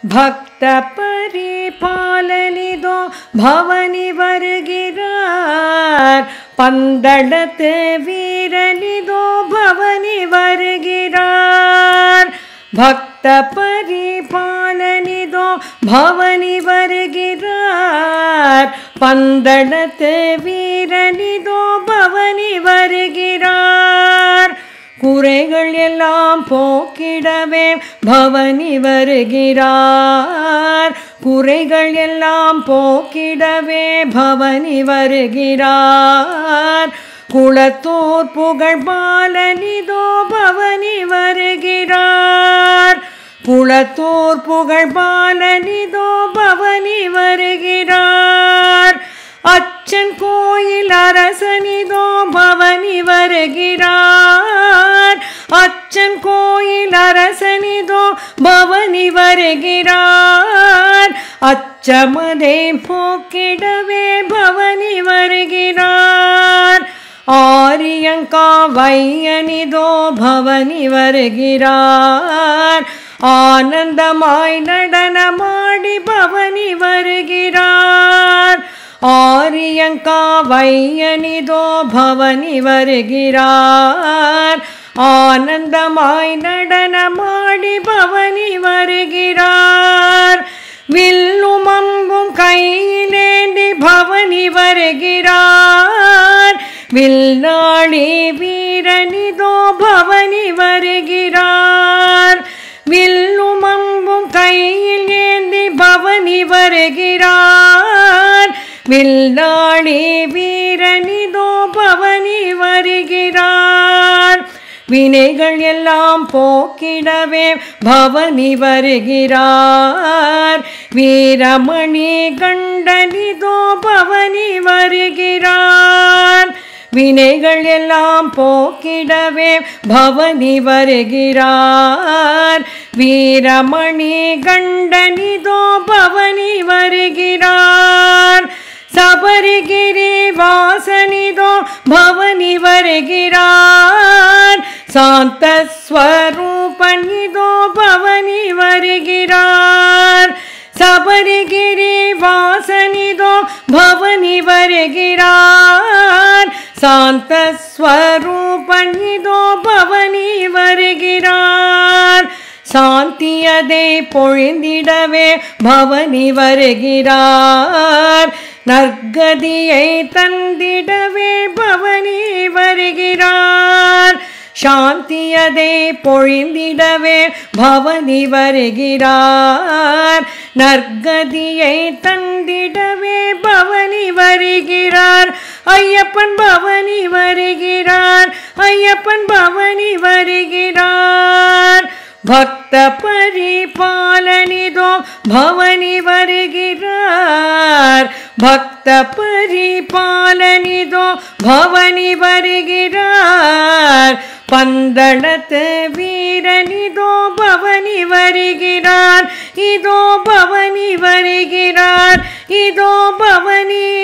பக்த பரிபாலனிதோ பவனி வருகிறார் பந்தளத்து வீரனிதோ பவனி வருகிறார் பக்த பரிபாலனிதோ பவனி வருகிறார் பந்தளத்து வீரனிதோ பவனி வருகிறார் குறைகள் எல்லாம் போக்கிடவே பவனி வருகிறார் குறைகள் எல்லாம் போக்கிடவே பவனி வருகிறார் குளத்தூர் புகழ் பாலனிதோ பவனி வருகிறார் குளத்தூர் புகழ் பாலனிதோ பவனி வருகிறார் அச்சன் கோயில் அரசனிதோ பவனி வருகிறார் அச்சன் கோயில் அரசனிதோ பவனி வருகிறார் அச்சமதை போக்கிடவே பவனி வருகிறார் ஆரியங்கா வையனிதோ பவனி வருகிறார் ஆனந்தமாய் நடனமாடி பவனி வருகிறார் ஆரியங்கா வையனிதோ பவனி வருகிறார் ஆனந்தமாய் நடனமாடி பவனி வருகிறார் வில்லும் அம்பும் கையிலேந்தி பவனி வருகிறார் வில்லாளி வீரனிதோ பவனி வருகிறார் வில்லும் அம்பும் கையில் ஏந்தி பவனி வருகிறார் வில்லாளி வீரனிதோ பவனி வருகிறார் வினைகள் எல்லாம் போக்கிடவே பவனி வருகிறார் வீரமணி கண்டனிதோ பவனி வருகிறார் வினைகள் எல்லாம் போக்கிடவே பவனி வருகிறார் வீரமணி கண்டனிதோ பவனி வருகிறார் சபரிகிரி வாசனிதோ பவனி வருகிறார் சாந்த ஸ்வரூபனிதோ பவனி வருகிறார் சபரிகிரி வாசனிதோ பவனி வருகிறார் சாந்த ஸ்வரூபனிதோ பவனி வருகிறார் சாந்தியதை பொழிந்திடவே பவனி வருகிறார் நற்கதியை தந்திடவே பவனி வருகிறார் சாந்தியதை பொழிந்திடவே பவனி வருகிறார் நற்கதியை தந்திடவே பவனி வருகிறார் ஐயப்பன் பவனி வருகிறார் ஐயப்பன் பவனி வருகிறார் பக்த பரிபாலனிதோ பவனி வருகிறார் பக்த பரிபாலனிதோ பவனி வருகிறார் பந்தளத்து வீரனிதோ பவனி வருகிறார் இதோ பவனி வருகிறார் இதோ பவனி